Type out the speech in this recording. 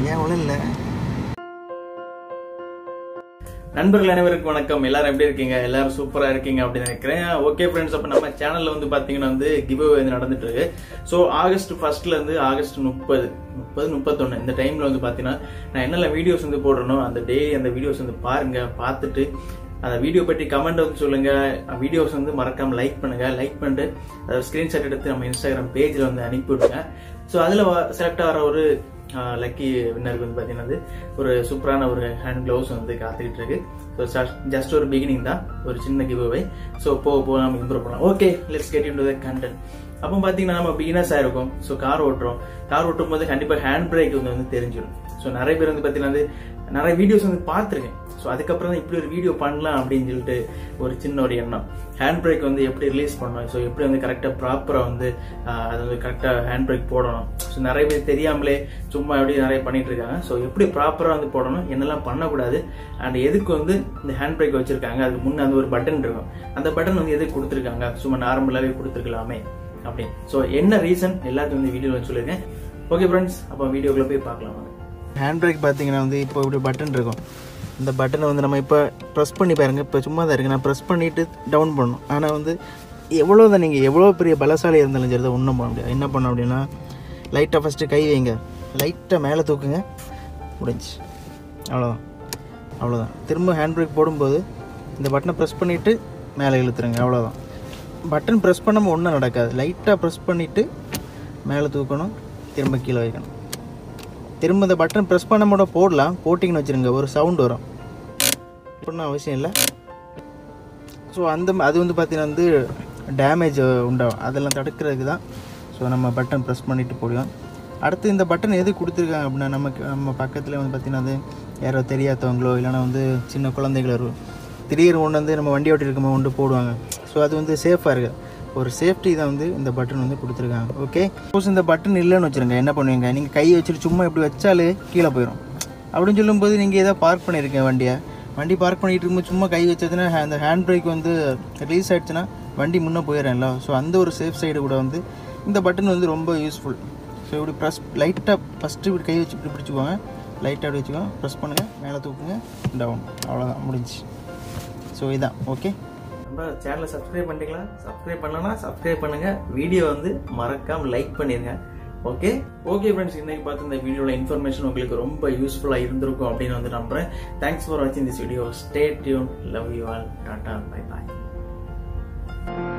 ஏன் ஒன்றும் இல்லை நண்பர்கள் அனைவருக்கும் வணக்கம் எல்லாரும் எப்படி இருக்கீங்க எல்லாரும் சூப்பரா இருக்கீங்க அப்படின்னு நினைக்கிறேன் ஓகே ஃப்ரெண்ட்ஸ் அப்ப நம்ம சேனல்ல வந்து பாத்தீங்கன்னா வந்து கிவ் வந்து நடந்துட்டு இருக்கு ஸோ ஆகஸ்ட் ஃபர்ஸ்ட்ல இருந்து ஆகஸ்ட் முப்பது முப்பது முப்பத்தொன்னு இந்த டைம்ல வந்து பாத்தீங்கன்னா நான் என்னெல்லாம் வீடியோஸ் வந்து போடுறனோ அந்த டே அந்த வீடியோஸ் வந்து பாருங்க பார்த்துட்டு அந்த வீடியோ பற்றி கமெண்ட் வந்து சொல்லுங்க வீடியோஸ் வந்து மறக்காம லைக் பண்ணுங்க லைக் பண்ணிட்டு அதை ஸ்கிரீன்ஷாட் எடுத்து நம்ம இன்ஸ்டாகிராம் பேஜ்ல வந்து அனுப்பி விடுங்க ஸோ அதுல செலக்ட் ஆகிற ஒரு லக்கி வின்னருக்கு வந்து பார்த்தீங்கன்னா வந்து ஒரு சூப்பரான ஒரு ஹேண்ட் க்ளவுஸ் வந்து காத்துக்கிட்டு இருக்கு ஸோ ஜஸ்ட் ஒரு பிகினிங் தான் ஒரு சின்ன கிவ் அவே ஸோ போக போக நம்ம இம்ப்ரூவ் பண்ணலாம் okay let's get into the content அப்போ பார்த்தீங்கன்னா நம்ம பிகினர்ஸாக இருக்கும் ஸோ கார் ஓட்டுறோம் கார் ஓட்டும் போது கண்டிப்பாக ஹேண்ட் பிரேக் வந்து வந்து தெரிஞ்சிடும் ஸோ நிறைய பேர் வந்து பார்த்தீங்கன்னா வந்து நிறைய வீடியோஸ் வந்து பார்த்துருக்கேன் ஸோ அதுக்கப்புறம் தான் இப்படி ஒரு வீடியோ பண்ணலாம் அப்படின்னு சொல்லிட்டு ஒரு சின்ன ஒரு எண்ணம் ஹேண்ட் பிரேக் வந்து எப்படி ரிலீஸ் பண்ணணும் ஸோ எப்படி வந்து கரெக்டாக ப்ராப்பராக வந்து ஆஹ், அது வந்து கரெக்டாக ஹேண்ட் பிரேக் போடணும் ஸோ நிறைய பேர் தெரியாமலே சும்மா எப்படி நிறைய பண்ணிட்டு இருக்காங்க ஸோ எப்படி ப்ராப்பராக வந்து போடணும் என்னெல்லாம் பண்ணக்கூடாது அண்ட் எதுக்கு வந்து இந்த ஹேண்ட் பிரேக் வச்சிருக்காங்க அதுக்கு முன்னே அந்த ஒரு பட்டன் இருக்கும் அந்த பட்டன் வந்து எதுக்கு கொடுத்துருக்காங்க சும்மா நார்மலாகவே கொடுத்துருக்கலாமே அப்படின்னு ஸோ என்ன ரீசன் எல்லாத்தையும் வந்து வீடியோவில் வந்து சொல்லியிருக்கேன் ஓகே ஃப்ரெண்ட்ஸ் அப்போ வீடியோக்குள்ளே போய் பார்க்கலாம் வாங்க. ஹேண்ட் பிரேக் பார்த்தீங்கன்னா வந்து இப்போ இப்படி பட்டன் இருக்கும் இந்த பட்டனை வந்து நம்ம இப்போ ப்ரெஸ் பண்ணி பாருங்க இப்போ சும்மா தான் இருக்கு நான் ப்ரெஸ் பண்ணிட்டு டவுன் பண்ணணும் ஆனால் வந்து எவ்வளோ தான் நீங்கள் எவ்வளோ பெரிய பலசாலி இருந்தாலும் சரி தான் ஒன்றும் பண்ண முடியாது என்ன பண்ணணும் அப்படின்னா லைட்டாக ஃபஸ்ட்டு கை வைங்க லைட்டாக மேலே தூக்குங்க முடிஞ்சு அவ்வளோதான் அவ்வளோதான் திரும்ப ஹேண்ட் பிரேக் போடும்போது இந்த பட்டனை ப்ரெஸ் பண்ணிவிட்டு மேலே இழுத்துருங்க அவ்வளோதான் பட்டன் ப்ரெஸ் பண்ணாமல் ஒன்றும் நடக்காது லைட்டாக ப்ரெஸ் பண்ணிவிட்டு மேலே தூக்கணும் திரும்ப கீழே வைக்கணும் திரும்ப இந்த பட்டன் ப்ரெஸ் பண்ண கூட போடலாம் போட்டிங்கன்னு வச்சுருங்க ஒரு சவுண்ட் வரும் இப்படின்னு அவசியம் இல்லை ஸோ அந்த ம- அது வந்து பார்த்தீங்கன்னா வந்து டேமேஜ் உண்டாகும் அதெல்லாம் தடுக்கிறதுக்கு தான் ஸோ நம்ம பட்டன் ப்ரெஸ் பண்ணிட்டு போடுவோம் அடுத்து இந்த பட்டன் எது கொடுத்துருக்காங்க அப்படின்னா நமக்கு நம்ம பக்கத்தில் வந்து பார்த்தீங்கன்னா வந்து யாரோ தெரியாதவங்களோ இல்லைன்னா வந்து சின்ன குழந்தைகளோ இருக்கும் திடீர்னு ஒன்று வந்து நம்ம வண்டி ஓட்டி இருக்கும்போது கொண்டு போடுவாங்க ஸோ அது வந்து சேஃபாக இருக்குது ஒரு சேஃப்டி தான் வந்து இந்த பட்டன் வந்து கொடுத்துருக்காங்க ஓகே சப்போஸ் இந்த பட்டன் இல்லைன்னு வச்சுருங்க என்ன பண்ணுவீங்க நீங்கள் கை வச்சுட்டு சும்மா இப்படி வச்சாலே கீழே போயிடும் அப்படின்னு சொல்லும்போது நீங்கள் ஏதோ பார்க் பண்ணியிருக்கேன் வண்டியை வண்டி பார்க் பண்ணிட்டு இருக்கும்போது சும்மா கை வச்சதுன்னா அந்த ஹேண்ட் பிரேக் வந்து ரிலீஸ் ஆயிடுச்சுன்னா வண்டி முன்னே போயிடும்ல ஸோ அந்த ஒரு சேஃப் சைடு கூட வந்து இந்த பட்டன் வந்து ரொம்ப யூஸ்ஃபுல் ஸோ இப்படி ப்ரெஸ் லைட்டாக ஃபஸ்ட்டு இப்படி கை வச்சு இப்படி பிடிச்சிக்குவாங்க லைட்டாக அப்படி வச்சுக்கோங்க ப்ரெஸ் பண்ணுங்கள் மேலே தூக்குங்க டவுன் அவ்வளோதான் முடிஞ்சு ஸோ இதான் ஓகே நம்ம சேனலை சப்ஸ்கிரைப் பண்ணிட்டீங்களா சப்ஸ்கிரைப் பண்ணலன்னா சப்ஸ்கிரைப் பண்ணுங்க வீடியோ வந்து மறக்காம லைக் பண்ணிருங்க ஓகே ஓகே ஃப்ரெண்ட்ஸ் இன்னைக்கு பார்த்து இந்த வீடியோல இன்ஃபர்மேஷன் உங்களுக்கு ரொம்ப யூஸ்ஃபுல்லா இருந்திருக்கும் அப்படின்னு வந்து நம்புறேன் தேங்க்ஸ் ஃபார் வாட்சிங் this video stay tune love you all tata bye bye